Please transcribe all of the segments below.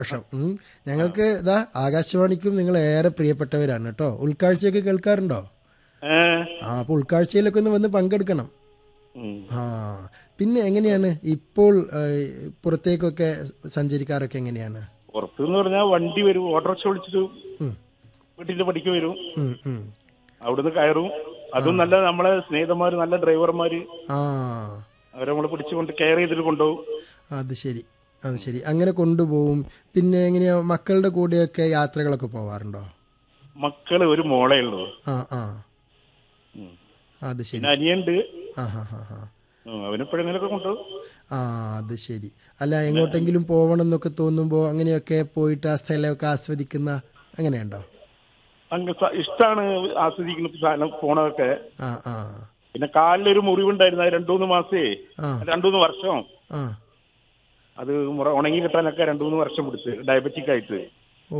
വർഷം ഉം. ഞങ്ങൾക്ക് ഇതാ ആകാശവാണിക്കും നിങ്ങൾ ഏറെ പ്രിയപ്പെട്ടവരാണ് കേട്ടോ ഉൾക്കാഴ്ചയൊക്കെ കേൾക്കാറുണ്ടോ ഏ ആ അപ്പോൾ ഉൾക്കാഴ്ചയിലൊക്കെ ഒന്ന് വന്ന് പങ്കെടുക്കണം ഉം. ആ പിന്നെ എങ്ങനെയാണ് ഇപ്പോൾ ഏഹ്, പുറത്തേക്കൊക്കെ സഞ്ചരിക്കാറൊക്കെ എങ്ങനെയാണ് പുറത്തുനിന്ന് പറഞ്ഞാൽ വണ്ടി വരും ഓട്ടോറിക്ഷ വിളിച്ചിട്ട് ഉം, വീട്ടിന്റെ പടിക്ക് വരും ഉം, ഉം. അവിടുന്ന് കയറും അതും നല്ല നമ്മളെ സ്നേഹിതന്മാര് നല്ല ഡ്രൈവർമാര് ആ അവരെ നമ്മൾ പിടിച്ചുകൊണ്ട് കെയർ ചെയ്തിട്ട് കൊണ്ടുപോകും അത് ശരി അത് ശരി അങ്ങനെ കൊണ്ടുപോകും പിന്നെ എങ്ങനെയാ മക്കളുടെ കൂടെയൊക്കെ യാത്രകളൊക്കെ പോവാറുണ്ടോ മക്കള് ഒരു മോളേ ഉള്ളൂ ആ ആ ഉം. അത് ശരി പിന്നെ അനിയുണ്ട് ആ ഹാ ഹാ ഹാ ഉം, അവനെപ്പോഴെങ്കിലൊക്കെ കൊണ്ടുപോകും ആ അത് ശരി അല്ല എങ്ങോട്ടെങ്കിലും പോകണം എന്നൊക്കെ തോന്നുമ്പോൾ അങ്ങനെയൊക്കെ പോയിട്ട് ആ സ്ഥലമൊക്കെ ആസ്വദിക്കുന്ന അങ്ങനെയുണ്ടോ അങ്ങ് സ- ഇഷ്ടാണ് ആസ്വദിക്കുന്ന സാധനം പോണതൊക്കെ ആ ആ പിന്നെ കാലിലൊരു മുറിവുണ്ടായിരുന്നു അത് രണ്ടു മൂന്ന് മാസേ ആ രണ്ടു മൂന്ന് വർഷം ആ അത് മുറ- ഉണങ്ങി കിട്ടാനൊക്കെ രണ്ടു മൂന്ന് വർഷം പിടിച്ച് ഡയബറ്റിക് ആയിട്ട് ഓ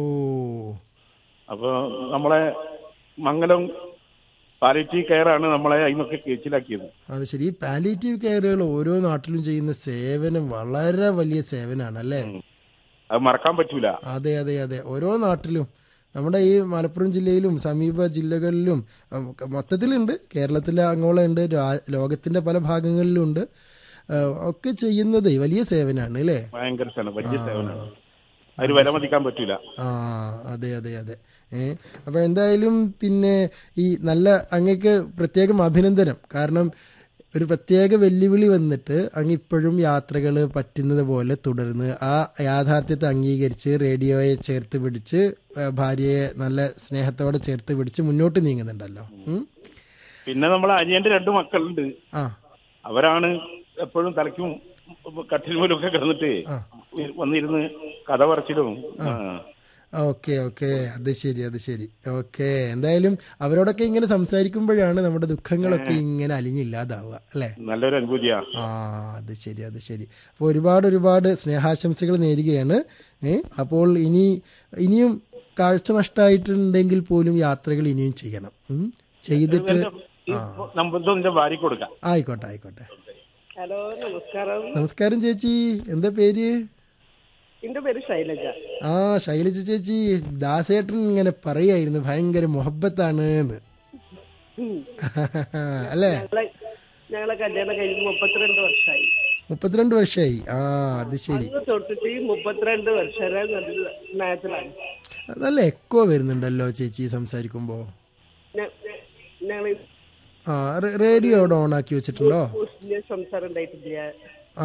അപ്പൊ നമ്മളെ മംഗലം പാലിറ്റീവ് കെയർ ആണ് നമ്മളെ അതിനൊക്കെ കേച്ചിലാക്കിയത് അത് ശരി ഈ പാലിയേറ്റീവ് കെയറുകൾ ഓരോ നാട്ടിലും ചെയ്യുന്ന സേവനം വളരെ വലിയ സേവനമാണ് അല്ലേ അത് മറക്കാൻ പറ്റൂല അതെ അതെ അതെ ഓരോ നാട്ടിലും നമ്മുടെ ഈ മലപ്പുറം ജില്ലയിലും സമീപ ജില്ലകളിലും ഉം, മൊത്തത്തിലുണ്ട് കേരളത്തിൽ അങ്ങോളം ഉണ്ട് രാ- ലോകത്തിന്റെ പല ഭാഗങ്ങളിലും ഉണ്ട് ആ, ഒക്കെ ചെയ്യുന്നത് വലിയ സേവനമാണ് അല്ലേ ഭയങ്കര സ്ഥലം വലിയ സേവനമാണ് അതിന് വില മതിക്കാൻ പറ്റൂല ആ അതെ അതെ അതെ ഏ അപ്പൊ എന്തായാലും പിന്നെ ഈ നല്ല അങ്ങക്ക് പ്രത്യേകം അഭിനന്ദനം കാരണം ഒരു പ്രത്യേക വെല്ലുവിളി വന്നിട്ട് അങ്ങ് ഇപ്പോഴും യാത്രകൾ പറ്റുന്നത് പോലെ തുടർന്ന് ആ യാഥാർത്ഥ്യത്തെ അംഗീകരിച്ച് റേഡിയോയെ ചേർത്ത് പിടിച്ച് ആ, ഭാര്യയെ നല്ല സ്നേഹത്തോടെ ചേർത്ത് പിടിച്ച് മുന്നോട്ട് നീങ്ങുന്നുണ്ടല്ലോ ഉം? പിന്നെ നമ്മളെ അനിയന്റെ രണ്ട് മക്കളുണ്ട് ആ അവരാണ് എപ്പോഴും തലയ്ക്കും കട്ടിലും ഒക്കെ കിടന്നിട്ട് ആ. വന്നിരുന്ന് കഥ പറച്ചിലും ആ. ഓക്കെ ഓക്കെ അത് ശരി അത് ശരി ഓക്കെ എന്തായാലും അവരോടൊക്കെ ഇങ്ങനെ സംസാരിക്കുമ്പോഴാണ് നമ്മുടെ ദുഃഖങ്ങളൊക്കെ ഇങ്ങനെ അലിഞ്ഞില്ലാതാവുക അല്ലേ നല്ലൊരു അനുഭൂതിയാ ആ അത് ശരി അത് ശരി അപ്പോൾ ഒരുപാട് ഒരുപാട് സ്നേഹാശംസകൾ നേരുകയാണ് ഏ അപ്പോൾ ഇനി ഇനിയും കാഴ്ച നഷ്ടമായിട്ടുണ്ടെങ്കിൽ പോലും യാത്രകൾ ഇനിയും ചെയ്യണം ഉം. ചെയ്തിട്ട് ഈ നമ്പർ എന്റെ ഭാര്യക്ക് കൊടുക്കാം ആയിക്കോട്ടെ ആയിക്കോട്ടെ ഹലോ നമസ്കാരം നമസ്കാരം ചേച്ചി എന്താ പേര് എന്റെ പേര് ശൈലജ ആ ശൈലജ ചേച്ചി ദാസേട്ടൻ ഇങ്ങനെ പറയായിരുന്നു ഭയങ്കര മുഹബത്താണ് എന്ന് ഉം. അല്ലേ ഞങ്ങളെ ഞങ്ങളെ കല്യാണം കഴിഞ്ഞ് മുപ്പത്തിരണ്ട് വർഷമായി മുപ്പത്തിരണ്ട് വർഷമായി ആ അത് ശരി അന്ന് തൊട്ടിട്ട് ഈ മുപ്പത്തിരണ്ട് വർഷം വരെ നല്ല സ്നേഹത്തിലാണ് നല്ല എക്കോ വരുന്നുണ്ടല്ലോ ചേച്ചി സംസാരിക്കുമ്പോ ഞ- ഞങ്ങൾ ആ റേ- റേഡിയോ അവിടെ ഓൺ ആക്കി വെച്ചിട്ടുണ്ടോ വലിയ സംസാരം ഉണ്ടായിട്ടില്ല ആ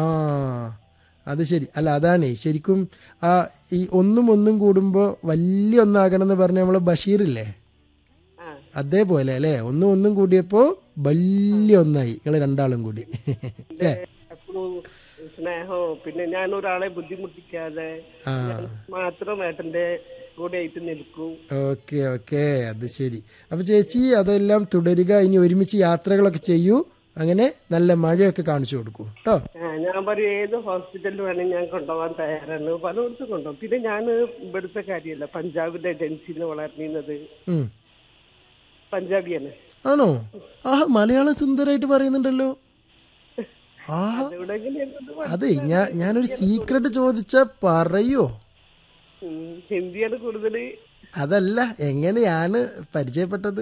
അത് ശരി അല്ല അതാണേ ശരിക്കും ആ ഈ ഒന്നും ഒന്നും കൂടുമ്പോ വലിയ ഒന്നാകണം എന്ന് പറഞ്ഞ നമ്മളെ ബഷീറില്ലേ ആ അതേപോലെ അല്ലേ ഒന്നും ഒന്നും കൂടിയപ്പോ വലിയ ഒന്നായി നിങ്ങൾ രണ്ടാളും കൂടി അല്ലേ എപ്പോഴും സ്നേഹവും പിന്നെ ഞാൻ ഒരാളെ ബുദ്ധിമുട്ടിക്കാതെ ആ മാത്രം ഏട്ടന്റെ കൂടെ ആയിട്ട് നിൽക്കും ഓക്കെ ഓക്കെ അത് ശരി അപ്പൊ ചേച്ചി അതെല്ലാം തുടരുക ഇനി ഒരുമിച്ച് യാത്രകളൊക്കെ ചെയ്യൂ അങ്ങനെ നല്ല മഴയൊക്കെ കാണിച്ചു കൊടുക്കൂ കേട്ടോ ആ, ഞാൻ പറയും ഏത് ഹോസ്പിറ്റലിൽ വേണമെങ്കിൽ ഞാൻ കൊണ്ടുപോകാൻ തയ്യാറാണ് പലയിടത്തും കൊണ്ടുപോകും പിന്നെ ഞാൻ ഇവിടുത്തെ കാര്യമല്ല പഞ്ചാബിന്റെ ഏജൻസിയിൽ വളർന്നിരുന്നത് ഉം. പഞ്ചാബിയാണ് ആണോ ആ മലയാളം സുന്ദരായിട്ട് പറയുന്നുണ്ടല്ലോ ആ എവിടെയെങ്കിലും അതെ ഞാൻ ഞാനൊരു സീക്രട്ട് ചോദിച്ച പറയോ ഹിന്ദിയാണ് കൂടുതൽ അതല്ല എങ്ങനെയാണ് പരിചയപ്പെട്ടത്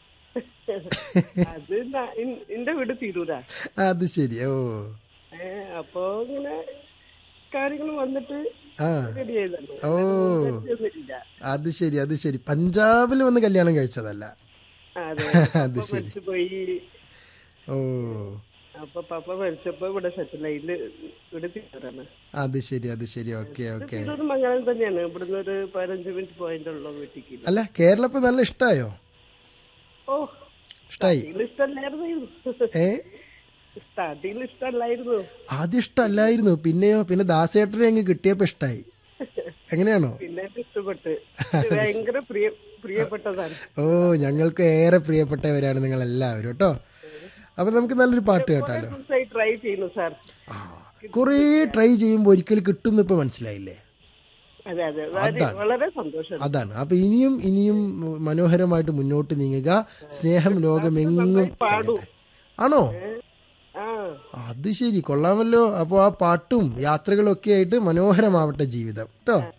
അത് ന- ഇൻ- എന്റെ വീട് തിരൂരാ അത് ശരി ഓ ഏ, അപ്പൊ ഇങ്ങനെ കാര്യങ്ങൾ വന്നിട്ട് ആ റെഡി ചെയ്തല്ലോ ഓ ഒന്നുമില്ല. അത് ശരി അത് ശരി പഞ്ചാബിൽ വന്ന് കല്യാണം കഴിച്ചതല്ല അതെ അത് പപ്പ ശരി മരിച്ചു പോയി ഓ അപ്പൊ പപ്പ മരിച്ചപ്പോ ഇവിടെ സെറ്റിലായി ഇവിടെ തിരൂരാണ് അത് ശരി അത് ശരി ഓക്കെ ഓക്കെ തിരൂർ മംഗലം തന്നെയാണ് ഇവിടുന്ന് ഒരു പതിനഞ്ച് മിനിറ്റ് പോയിന്റ് ഉള്ളു വീട്ടിക്ക് അല്ല കേരളം ഇപ്പൊ നല്ല ഇഷ്ടായോ ഓ ഇഷ്ടായി സ്റ്റാർട്ടിങ്ങിൽ ഇഷ്ടമല്ലായിരുന്നു ഏ സ്റ്റാർട്ടിങ്ങിൽ ഇഷ്ടമല്ലായിരുന്നു ആദ്യം ഇഷ്ടമല്ലായിരുന്നു പിന്നെയോ പിന്നെ ദാസേട്ടനെ അങ്ങ് കിട്ടിയപ്പോ ഇഷ്ടായി എങ്ങനെയാണോ പിന്നെ ഇഷ്ടപ്പെട്ട് ഇത് ഭയങ്കര പ്രിയ പ്രിയപ്പെട്ടതാണ് ഓ ഞങ്ങൾക്ക് ഏറെ പ്രിയപ്പെട്ടവരാണ് നിങ്ങൾ എല്ലാവരും കേട്ടോ അപ്പൊ നമുക്ക് നല്ലൊരു പാട്ട് കേട്ടാലോ ദിവസമായി ട്രൈ ചെയ്യുന്നു സാർ ആ കുറേ ട്രൈ ചെയ്യുമ്പോൾ ഒരിക്കൽ കിട്ടും ഇപ്പൊ മനസ്സിലായില്ലേ അതെ അതെ വളരെ- വളരെ സന്തോഷം അതാണ് അപ്പൊ ഇനിയും ഇനിയും മനോഹരമായിട്ട് മുന്നോട്ട് നീങ്ങുക സ്നേഹം ലോകമെങ്ങും പാടും ആണോ ആ അത് ശരി കൊള്ളാമല്ലോ അപ്പോൾ ആ പാട്ടും യാത്രകളും ഒക്കെ ആയിട്ട് മനോഹരമാവട്ടെ ജീവിതം കേട്ടോ